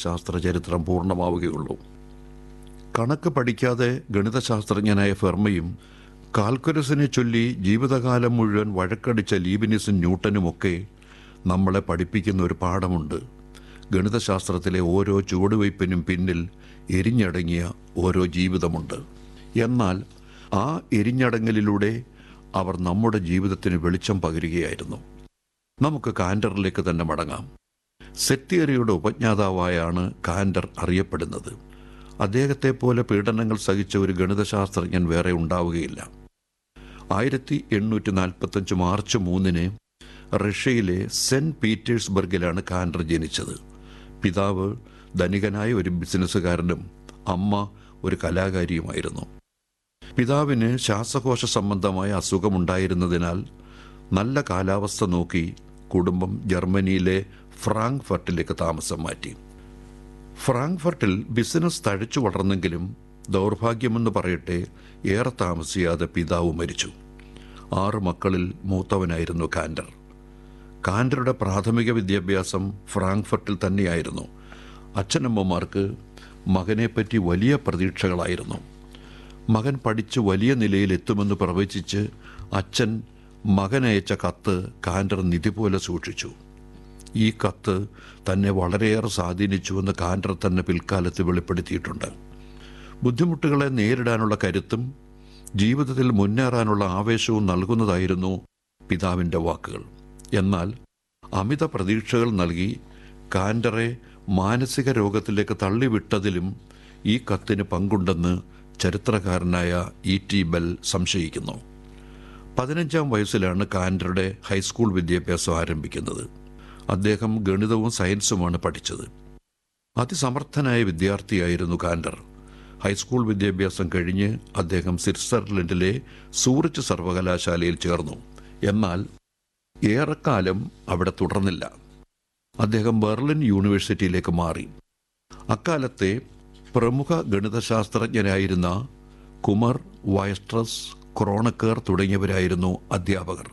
ശാസ്ത്ര ചരിത്രം പൂർണ്ണമാവുകയുള്ളൂ കണക്ക് പഠിക്കാതെ ഗണിതശാസ്ത്രജ്ഞനായ ഫെർമയും കാൽക്കുലസിനെ ചൊല്ലി ജീവിതകാലം മുഴുവൻ വഴക്കടിച്ച ലീബിനിസും ന്യൂട്ടനുമൊക്കെ നമ്മളെ പഠിപ്പിക്കുന്ന ഒരു പാഠമുണ്ട് ഗണിതശാസ്ത്രത്തിലെ ഓരോ ചുവടുവയ്പ്പിനും പിന്നിൽ എരിഞ്ഞടങ്ങിയ ഓരോ ജീവിതമുണ്ട് എന്നാൽ ആ എരിഞ്ഞടങ്ങലിലൂടെ അവർ നമ്മുടെ ജീവിതത്തിന് വെളിച്ചം പകരുകയായിരുന്നു നമുക്ക് കാൻഡറിലേക്ക് തന്നെ മടങ്ങാം സെറ്റ് തിയറിയുടെ ഉപജ്ഞാതാവായാണ് കാൻഡർ അറിയപ്പെടുന്നത് അദ്ദേഹത്തെ പോലെ പീഡനങ്ങൾ സഹിച്ച ഒരു ഗണിതശാസ്ത്രജ്ഞൻ വേറെ ഉണ്ടാവുകയില്ല ആയിരത്തി എണ്ണൂറ്റി നാൽപ്പത്തഞ്ച് മാർച്ച് മൂന്നിന് റഷ്യയിലെ സെന്റ് പീറ്റേഴ്സ്ബർഗിലാണ് കാൻഡർ ജനിച്ചത് പിതാവ് ധനികനായ ഒരു ബിസിനസ്സുകാരനും അമ്മ ഒരു കലാകാരിയുമായിരുന്നു പിതാവിന് ശ്വാസകോശ സംബന്ധമായ അസുഖമുണ്ടായിരുന്നതിനാൽ നല്ല കാലാവസ്ഥ നോക്കി കുടുംബം ജർമ്മനിയിലെ ഫ്രാങ്ക്ഫർട്ടിലേക്ക് താമസം മാറ്റി ഫ്രാങ്ക്ഫർട്ടിൽ ബിസിനസ് തഴച്ചു വളർന്നെങ്കിലും ദൗർഭാഗ്യമെന്ന് പറയട്ടെ ഏറെ താമസിയാതെ പിതാവ് മരിച്ചു ആറ് മക്കളിൽ മൂത്തവനായിരുന്നു കാൻഡർ കാൻഡറുടെ പ്രാഥമിക വിദ്യാഭ്യാസം ഫ്രാങ്ക്ഫർട്ടിൽ തന്നെയായിരുന്നു അച്ഛനമ്മമാർക്ക് മകനെപ്പറ്റി വലിയ പ്രതീക്ഷകളായിരുന്നു മകൻ പഠിച്ച് വലിയ നിലയിൽ എത്തുമെന്ന് പ്രവചിച്ച് അച്ഛൻ മകനയച്ച കത്ത് കാൻഡർ നിധി പോലെ സൂക്ഷിച്ചു ഈ കത്ത് തന്നെ വളരെയേറെ സ്വാധീനിച്ചുവെന്ന് കാൻഡർ തന്നെ പിൽക്കാലത്ത് വെളിപ്പെടുത്തിയിട്ടുണ്ട് ബുദ്ധിമുട്ടുകളെ നേരിടാനുള്ള കരുത്തും ജീവിതത്തിൽ മുന്നേറാനുള്ള ആവേശവും നൽകുന്നതായിരുന്നു പിതാവിൻ്റെ വാക്കുകൾ എന്നാൽ അമിത പ്രതീക്ഷകൾ നൽകി കാൻഡറെ മാനസിക രോഗത്തിലേക്ക് തള്ളിവിട്ടതിലും ഈ കത്തിന് പങ്കുണ്ടെന്ന് ചരിത്രകാരനായ ഇ ടി ബെൽ സംശയിക്കുന്നു പതിനഞ്ചാം വയസ്സിലാണ് കാൻഡറുടെ ഹൈസ്കൂൾ വിദ്യാഭ്യാസം ആരംഭിക്കുന്നത് അദ്ദേഹം ഗണിതവും സയൻസുമാണ് പഠിച്ചത് അതിസമർത്ഥനായ വിദ്യാർത്ഥിയായിരുന്നു കാൻഡർ ഹൈസ്കൂൾ വിദ്യാഭ്യാസം കഴിഞ്ഞ് അദ്ദേഹം സ്വിറ്റ്സർലൻഡിലെ സൂറിച്ച് സർവകലാശാലയിൽ ചേർന്നു എന്നാൽ ഏറെക്കാലം അവിടെ തുടർന്നില്ല അദ്ദേഹം ബെർലിൻ യൂണിവേഴ്സിറ്റിയിലേക്ക് മാറി അക്കാലത്തെ പ്രമുഖ ഗണിതശാസ്ത്രജ്ഞരായിരുന്ന കുമർ വയസ്ട്രസ് ക്രോണക്കർ തുടങ്ങിയവരായിരുന്നു അധ്യാപകർ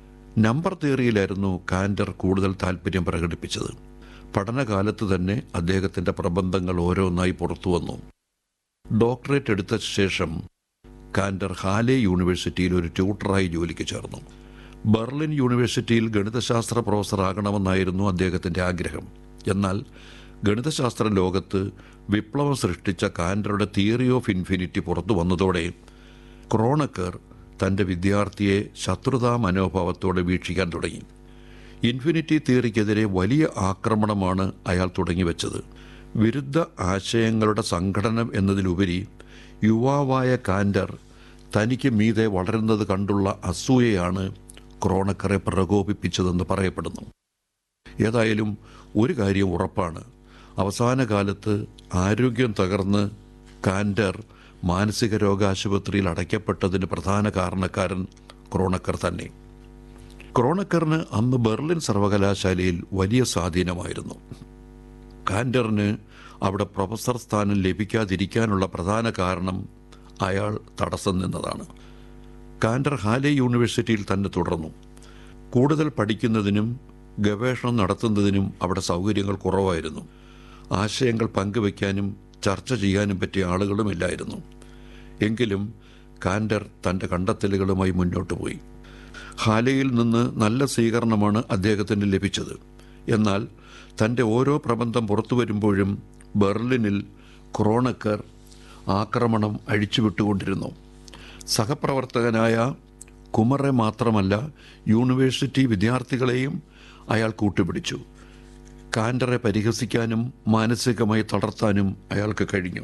നമ്പർ തിയറിയിലായിരുന്നു കാൻഡർ കൂടുതൽ താല്പര്യം പ്രകടിപ്പിച്ചത് പഠനകാലത്ത് തന്നെ അദ്ദേഹത്തിന്റെ പ്രബന്ധങ്ങൾ ഓരോന്നായി പുറത്തു വന്നു ഡോക്ടറേറ്റ് എടുത്ത ശേഷം കാൻഡർ ഹാലെ യൂണിവേഴ്സിറ്റിയിൽ ഒരു ട്യൂട്ടറായി ജോലിക്ക് ചേർന്നു ബെർലിൻ യൂണിവേഴ്സിറ്റിയിൽ ഗണിതശാസ്ത്ര പ്രൊഫസർ ആകണമെന്നായിരുന്നു അദ്ദേഹത്തിന്റെ ആഗ്രഹം എന്നാൽ ഗണിതശാസ്ത്ര ലോകത്ത് വിപ്ലവം സൃഷ്ടിച്ച കാൻഡറുടെ തിയറി ഓഫ് ഇൻഫിനിറ്റി പുറത്തു വന്നതോടെ ക്രോണക്കർ തന്റെ വിദ്യാർത്ഥിയെ ശത്രുതാ മനോഭാവത്തോടെ വീക്ഷിക്കാൻ തുടങ്ങി ഇൻഫിനിറ്റി തിയറിക്കെതിരെ വലിയ ആക്രമണമാണ് അയാൾ തുടങ്ങിവെച്ചത് വിരുദ്ധ ആശയങ്ങളുടെ സംഘടനം എന്നതിലുപരി യുവാവായ കാൻഡർ തനിക്ക് മീതെ വളരുന്നത് കണ്ടുള്ള അസൂയയാണ് ക്രോണക്കറെ പ്രകോപിപ്പിച്ചതെന്ന് പറയപ്പെടുന്നു ഏതായാലും ഒരു കാര്യം ഉറപ്പാണ് അവസാന കാലത്ത് ആരോഗ്യം തകർന്ന് കാൻഡർ മാനസിക രോഗാശുപത്രിയിൽ അടയ്ക്കപ്പെട്ടതിന് പ്രധാന കാരണക്കാരൻ ക്രോണക്കർ തന്നെ ക്രോണക്കറിന് അന്ന് ബെർലിൻ സർവകലാശാലയിൽ വലിയ സ്വാധീനമായിരുന്നു കാൻഡറിന് അവിടെ പ്രൊഫസർ സ്ഥാനം ലഭിക്കാതിരിക്കാനുള്ള പ്രധാന കാരണം അയാൾ തടസ്സം നിന്നതാണ് കാൻഡർ ഹാലെ യൂണിവേഴ്സിറ്റിയിൽ തന്നെ തുടർന്നു കൂടുതൽ പഠിക്കുന്നതിനും ഗവേഷണം നടത്തുന്നതിനും അവിടെ സൗകര്യങ്ങൾ കുറവായിരുന്നു ആശയങ്ങൾ പങ്കുവയ്ക്കാനും ചർച്ച ചെയ്യാനും പറ്റിയ ആളുകളുമില്ലായിരുന്നു എങ്കിലും കാൻഡർ തൻ്റെ കണ്ടെത്തലുകളുമായി മുന്നോട്ട് പോയി ഹാലയിൽ നിന്ന് നല്ല സ്വീകരണമാണ് അദ്ദേഹത്തിന് ലഭിച്ചത് എന്നാൽ തൻ്റെ ഓരോ പ്രബന്ധം പുറത്തു വരുമ്പോഴും ബെർലിനിൽ ക്രോണക്കർ ആക്രമണം അഴിച്ചുവിട്ടുകൊണ്ടിരുന്നു സഹപ്രവർത്തകനായ കുമറെ മാത്രമല്ല യൂണിവേഴ്സിറ്റി വിദ്യാർത്ഥികളെയും അയാൾ കൂട്ടുപിടിച്ചു കാൻഡറെ പരിഹസിക്കാനും മാനസികമായി തളർത്താനും അയാൾക്ക് കഴിഞ്ഞു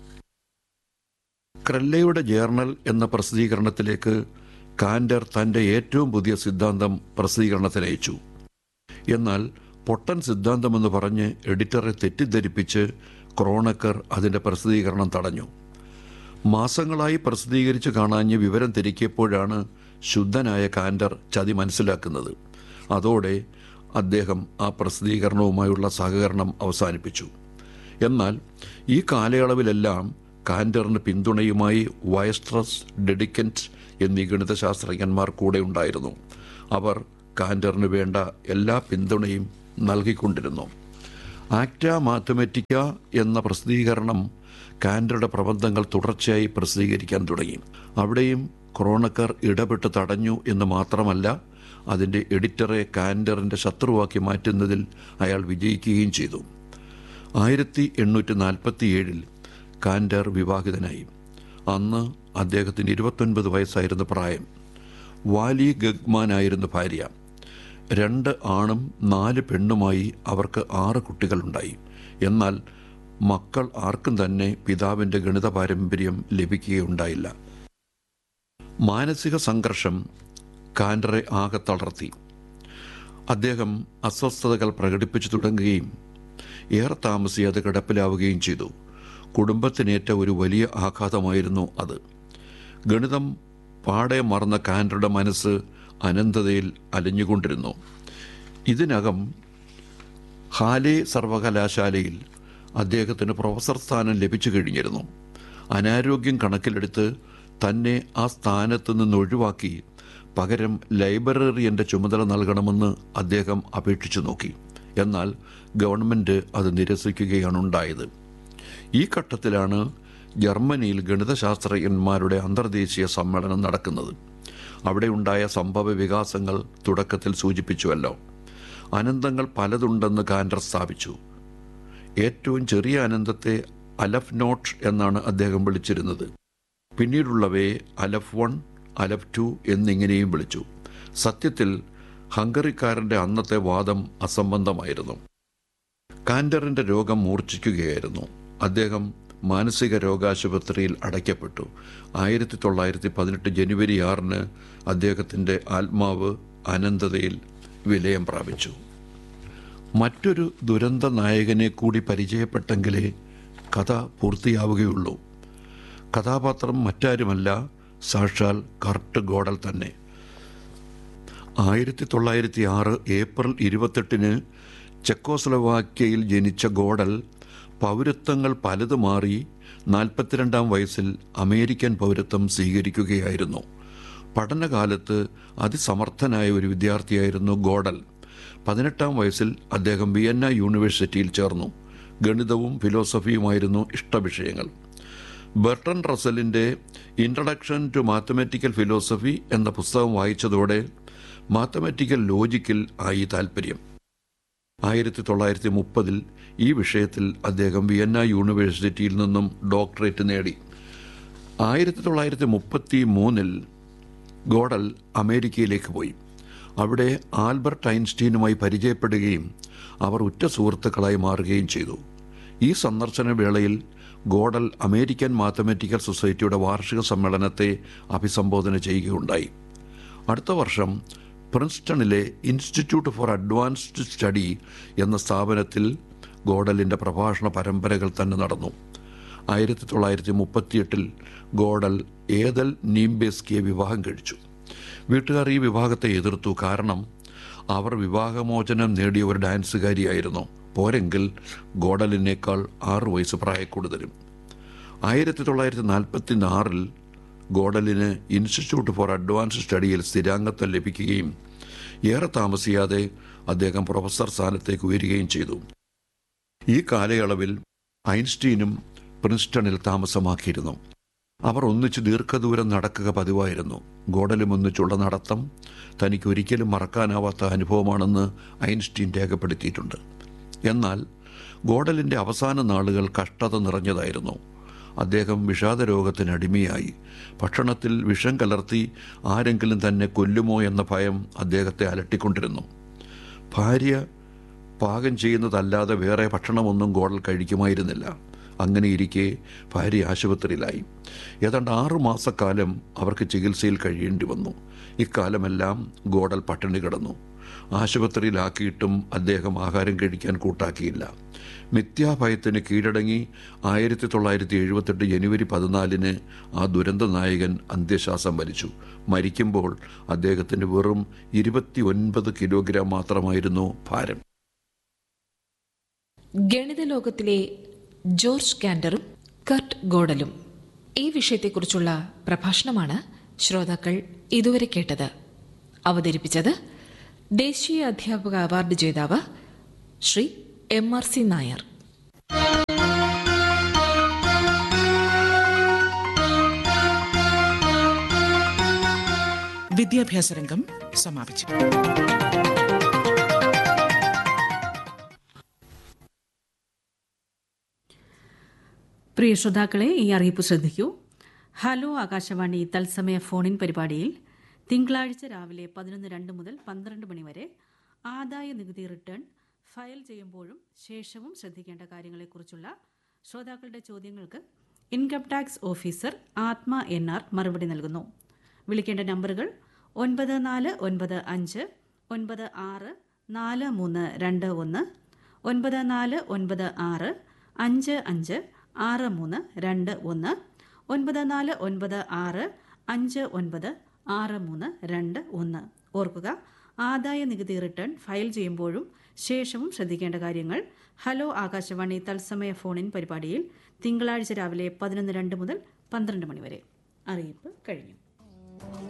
ക്രെല്ലയുടെ ജേർണൽ എന്ന പ്രസിദ്ധീകരണത്തിലേക്ക് കാൻഡർ തന്റെ ഏറ്റവും പുതിയ സിദ്ധാന്തം പ്രസിദ്ധീകരണത്തിനയച്ചു എന്നാൽ പൊട്ടൻ സിദ്ധാന്തമെന്ന് പറഞ്ഞ് എഡിറ്ററെ തെറ്റിദ്ധരിപ്പിച്ച് ക്രോണക്കർ അതിന്റെ പ്രസിദ്ധീകരണം തടഞ്ഞു മാസങ്ങളായി പ്രസിദ്ധീകരിച്ച് കാണാഞ്ഞ് വിവരം തിരിക്കിയപ്പോഴാണ് ശുദ്ധനായ കാൻഡർ ചതി മനസ്സിലാക്കുന്നത് അതോടെ അദ്ദേഹം ആ പ്രസിദ്ധീകരണവുമായുള്ള സഹകരണം അവസാനിപ്പിച്ചു എന്നാൽ ഈ കാലയളവിലെല്ലാം കാൻഡറിന് പിന്തുണയുമായി വയസ്ട്രസ് ഡെഡിക്കൻറ്റ് എന്നീ ഗണിതശാസ്ത്രജ്ഞന്മാർ കൂടെ ഉണ്ടായിരുന്നു അവർ കാൻഡറിന് വേണ്ട എല്ലാ പിന്തുണയും നൽകിക്കൊണ്ടിരുന്നു ആക്റ്റ മാത്തമെറ്റിക്ക എന്ന പ്രസിദ്ധീകരണം കാൻഡറുടെ പ്രബന്ധങ്ങൾ തുടർച്ചയായി പ്രസിദ്ധീകരിക്കാൻ തുടങ്ങി അവിടെയും ക്രോണക്കർ ഇടപെട്ട് തടഞ്ഞു എന്ന് മാത്രമല്ല അതിൻ്റെ എഡിറ്ററെ കാൻഡറിൻ്റെ ശത്രുവാക്കി മാറ്റുന്നതിൽ അയാൾ വിജയിക്കുകയും ചെയ്തു ആയിരത്തി എണ്ണൂറ്റി നാൽപ്പത്തി ഏഴിൽ കാൻഡർ വിവാഹിതനായി അന്ന് അദ്ദേഹത്തിന് ഇരുപത്തൊൻപത് വയസ്സായിരുന്നു പ്രായം വാലി ഗഗ്മാനായിരുന്നു ഭാര്യ രണ്ട് ആണും നാല് പെണ്ണുമായി അവർക്ക് ആറ് കുട്ടികളുണ്ടായി എന്നാൽ മക്കൾ ആർക്കും തന്നെ പിതാവിൻ്റെ ഗണിത പാരമ്പര്യം ലഭിക്കുകയുണ്ടായില്ല മാനസിക സംഘർഷം കാൻഡറെ ആകെ തളർത്തി അദ്ദേഹം അസ്വസ്ഥതകൾ പ്രകടിപ്പിച്ചു തുടങ്ങുകയും ഏറെ താമസിയാതെ കിടപ്പിലാവുകയും ചെയ്തു കുടുംബത്തിനേറ്റ ഒരു വലിയ ആഘാതമായിരുന്നു അത് ഗണിതം പാടെ മറന്ന കാൻഡറുടെ മനസ്സ് അനന്തതയിൽ അലഞ്ഞുകൊണ്ടിരുന്നു ഇതിനകം ഹാലെ സർവകലാശാലയിൽ അദ്ദേഹത്തിന് പ്രൊഫസർ സ്ഥാനം ലഭിച്ചു കഴിഞ്ഞിരുന്നു അനാരോഗ്യം കണക്കിലെടുത്ത് തന്നെ ആ സ്ഥാനത്ത് നിന്ന് ഒഴിവാക്കി പകരം ലൈബ്രറിയൻ്റെ ചുമതല നൽകണമെന്ന് അദ്ദേഹം അപേക്ഷിച്ചു നോക്കി എന്നാൽ ഗവൺമെൻറ് അത് നിരസിക്കുകയാണ് ഉണ്ടായത് ഈ ഘട്ടത്തിലാണ് ജർമ്മനിയിൽ ഗണിതശാസ്ത്രജ്ഞന്മാരുടെ അന്തർദേശീയ സമ്മേളനം നടക്കുന്നത് അവിടെ ഉണ്ടായ സംഭവ വികാസങ്ങൾ തുടക്കത്തിൽ സൂചിപ്പിച്ചുവല്ലോ അനന്തങ്ങൾ പലതുണ്ടെന്ന് കാൻഡർ സ്ഥാപിച്ചു ഏറ്റവും ചെറിയ അനന്തത്തെ അലഫ് നോട്ട് എന്നാണ് അദ്ദേഹം വിളിച്ചിരുന്നത് പിന്നീടുള്ളവയെ അലഫ് വൺ അലഫ് ടു എന്നിങ്ങനെയും വിളിച്ചു സത്യത്തിൽ ഹംഗറിക്കാരന്റെ അന്നത്തെ വാദം അസംബന്ധമായിരുന്നു കാൻഡറിന്റെ രോഗം മൂർച്ഛിക്കുകയായിരുന്നു അദ്ദേഹം മാനസിക രോഗാശുപത്രിയിൽ അടയ്ക്കപ്പെട്ടു ആയിരത്തി തൊള്ളായിരത്തി പതിനെട്ട് ജനുവരി ആറിന് അദ്ദേഹത്തിൻ്റെ ആത്മാവ് അനന്തതയിൽ വിലയം പ്രാപിച്ചു മറ്റൊരു ദുരന്ത നായകനെ കൂടി പരിചയപ്പെട്ടെങ്കിലേ കഥ പൂർത്തിയാവുകയുള്ളൂ കഥാപാത്രം മറ്റാരുമല്ല സാക്ഷാൽ കർട്ട് ഗോഡൽ തന്നെ ആയിരത്തി തൊള്ളായിരത്തി ആറ് ഏപ്രിൽ ഇരുപത്തെട്ടിന് ചെക്കോസ്ലവാക്യയിൽ ജനിച്ച ഗോഡൽ പൗരത്വങ്ങൾ പലത് മാറി നാൽപ്പത്തിരണ്ടാം വയസ്സിൽ അമേരിക്കൻ പൗരത്വം സ്വീകരിക്കുകയായിരുന്നു പഠനകാലത്ത് അതിസമർത്ഥനായ ഒരു വിദ്യാർത്ഥിയായിരുന്നു ഗോഡൽ പതിനെട്ടാം വയസ്സിൽ അദ്ദേഹം വിയന്ന യൂണിവേഴ്സിറ്റിയിൽ ചേർന്നു ഗണിതവും ഫിലോസഫിയുമായിരുന്നു ഇഷ്ടവിഷയങ്ങൾ ബർട്ടൺ റസലിൻ്റെ ഇൻട്രഡക്ഷൻ ടു മാത്തമാറ്റിക്കൽ ഫിലോസഫി എന്ന പുസ്തകം വായിച്ചതോടെ മാത്തമാറ്റിക്കൽ ലോജിക്കിൽ ആയി താൽപ്പര്യം ആയിരത്തി തൊള്ളായിരത്തി മുപ്പതിൽ ഈ വിഷയത്തിൽ അദ്ദേഹം വിയന്ന യൂണിവേഴ്സിറ്റിയിൽ നിന്നും ഡോക്ടറേറ്റ് നേടി ആയിരത്തി തൊള്ളായിരത്തി മുപ്പത്തി മൂന്നിൽ ഗോഡൽ അമേരിക്കയിലേക്ക് പോയി അവിടെ ആൽബർട്ട് ഐൻസ്റ്റീനുമായി പരിചയപ്പെടുകയും അവർ ഉറ്റ സുഹൃത്തുക്കളായി മാറുകയും ചെയ്തു ഈ സന്ദർശന വേളയിൽ ഗോഡൽ അമേരിക്കൻ മാത്തമാറ്റിക്കൽ സൊസൈറ്റിയുടെ വാർഷിക സമ്മേളനത്തെ അഭിസംബോധന ചെയ്യുകയുണ്ടായി അടുത്ത വർഷം പ്രിൻസ്റ്റണിലെ ഇൻസ്റ്റിറ്റ്യൂട്ട് ഫോർ അഡ്വാൻസ്ഡ് സ്റ്റഡി എന്ന സ്ഥാപനത്തിൽ ഗോഡലിൻ്റെ പ്രഭാഷണ പരമ്പരകൾ തന്നെ നടന്നു ആയിരത്തി തൊള്ളായിരത്തി മുപ്പത്തിയെട്ടിൽ ഗോഡൽ ഏതൽ നീംബേസ്കിയെ വിവാഹം കഴിച്ചു വീട്ടുകാർ ഈ വിവാഹത്തെ എതിർത്തു കാരണം അവർ വിവാഹമോചനം നേടിയ ഒരു ഡാൻസുകാരിയായിരുന്നു പോരെങ്കിൽ ഗോഡലിനേക്കാൾ ആറു വയസ്സ് പ്രായക്കൂടുതലും ആയിരത്തി തൊള്ളായിരത്തി നാൽപ്പത്തി ആറിൽ ഗോഡലിന് ഇൻസ്റ്റിറ്റ്യൂട്ട് ഫോർ അഡ്വാൻസ്ഡ് സ്റ്റഡിയിൽ സ്ഥിരാംഗത്വം ലഭിക്കുകയും ഏറെ താമസിയാതെ അദ്ദേഹം പ്രൊഫസർ സ്ഥാനത്തേക്ക് ഉയരുകയും ചെയ്തു ഈ കാലയളവിൽ ഐൻസ്റ്റീനും പ്രിൻസ്റ്റണിൽ താമസമാക്കിയിരുന്നു അവർ ഒന്നിച്ച് ദീർഘദൂരം നടക്കുക പതിവായിരുന്നു ഗോഡലും ഒന്നിച്ചുള്ള നടത്തം തനിക്ക് ഒരിക്കലും മറക്കാനാവാത്ത അനുഭവമാണെന്ന് ഐൻസ്റ്റീൻ രേഖപ്പെടുത്തിയിട്ടുണ്ട് എന്നാൽ ഗോഡലിൻ്റെ അവസാന നാളുകൾ കഷ്ടത നിറഞ്ഞതായിരുന്നു അദ്ദേഹം വിഷാദരോഗത്തിന് അടിമയായി ഭക്ഷണത്തിൽ വിഷം കലർത്തി ആരെങ്കിലും തന്നെ കൊല്ലുമോ എന്ന ഭയം അദ്ദേഹത്തെ അലട്ടിക്കൊണ്ടിരുന്നു ഭാര്യ പാകം ചെയ്യുന്നതല്ലാതെ വേറെ ഭക്ഷണമൊന്നും ഗോഡൽ കഴിക്കുമായിരുന്നില്ല അങ്ങനെ ഇരിക്കെ ഭാര്യ ആശുപത്രിയിലായി ഏതാണ്ട് ആറു മാസക്കാലം അവർക്ക് ചികിത്സയിൽ കഴിയേണ്ടി വന്നു ഇക്കാലമെല്ലാം ഗോഡൽ പട്ടിണി കിടന്നു ആശുപത്രിയിലാക്കിയിട്ടും അദ്ദേഹം ആഹാരം കഴിക്കാൻ കൂട്ടാക്കിയില്ല മിഥ്യാഭയത്തിന് കീഴടങ്ങി ആയിരത്തി തൊള്ളായിരത്തി എഴുപത്തെട്ട് ജനുവരി പതിനാലിന് ആ ദുരന്ത നായകൻ അന്ത്യശ്വാസം വലിച്ചു മരിക്കുമ്പോൾ അദ്ദേഹത്തിന് വെറും ഇരുപത്തി ഒൻപത് കിലോഗ്രാം മാത്രമായിരുന്നു ഭാരം ഗണിത ലോകത്തിലെ ജോർജ് കാൻഡറും കർട്ട് ഗോഡലും ഈ വിഷയത്തെക്കുറിച്ചുള്ള പ്രഭാഷണമാണ് ശ്രോതാക്കൾ ഇതുവരെ കേട്ടത് അവതരിപ്പിച്ചത് ദേശീയ അധ്യാപക അവാർഡ് ജേതാവ് Shri M R C Nair വിദ്യാഭ്യാസ രംഗം സമാപിച്ചു പ്രിയ ശ്രോതാക്കളെ ഈ അറിയിപ്പ് ശ്രദ്ധിക്കൂ ഹലോ ആകാശവാണി തത്സമയ ഫോണിൻ പരിപാടിയിൽ തിങ്കളാഴ്ച രാവിലെ പതിനൊന്ന് രണ്ട് മുതൽ പന്ത്രണ്ട് മണി വരെ ആദായ നികുതി റിട്ടേൺ ഫയൽ ചെയ്യുമ്പോഴും ശേഷവും ശ്രദ്ധിക്കേണ്ട കാര്യങ്ങളെക്കുറിച്ചുള്ള ശ്രോതാക്കളുടെ ചോദ്യങ്ങൾക്ക് income tax officer Athma N R മറുപടി നൽകുന്നു വിളിക്കേണ്ട നമ്പറുകൾ ഒൻപത് നാല് ഒൻപത് അഞ്ച് ഒൻപത് ആറ് നാല് മൂന്ന് രണ്ട് ഒന്ന് ഒൻപത് നാല് ഒൻപത് ആറ് അഞ്ച് അഞ്ച് ആറ് മൂന്ന് രണ്ട് ഒന്ന് ഒൻപത് നാല് ഒൻപത് ആറ് അഞ്ച് ഒൻപത് ആറ് മൂന്ന് രണ്ട് ഒന്ന് ഓർക്കുക ആദായ നികുതി റിട്ടേൺ ഫയൽ ചെയ്യുമ്പോഴും ശേഷവും ശ്രദ്ധിക്കേണ്ട കാര്യങ്ങൾ ഹലോ ആകാശവാണി തത്സമയ ഫോണിൻ പരിപാടിയിൽ തിങ്കളാഴ്ച രാവിലെ പതിനൊന്ന് രണ്ട് മുതൽ പന്ത്രണ്ട് മണി വരെ അറിയിപ്പ് കഴിഞ്ഞു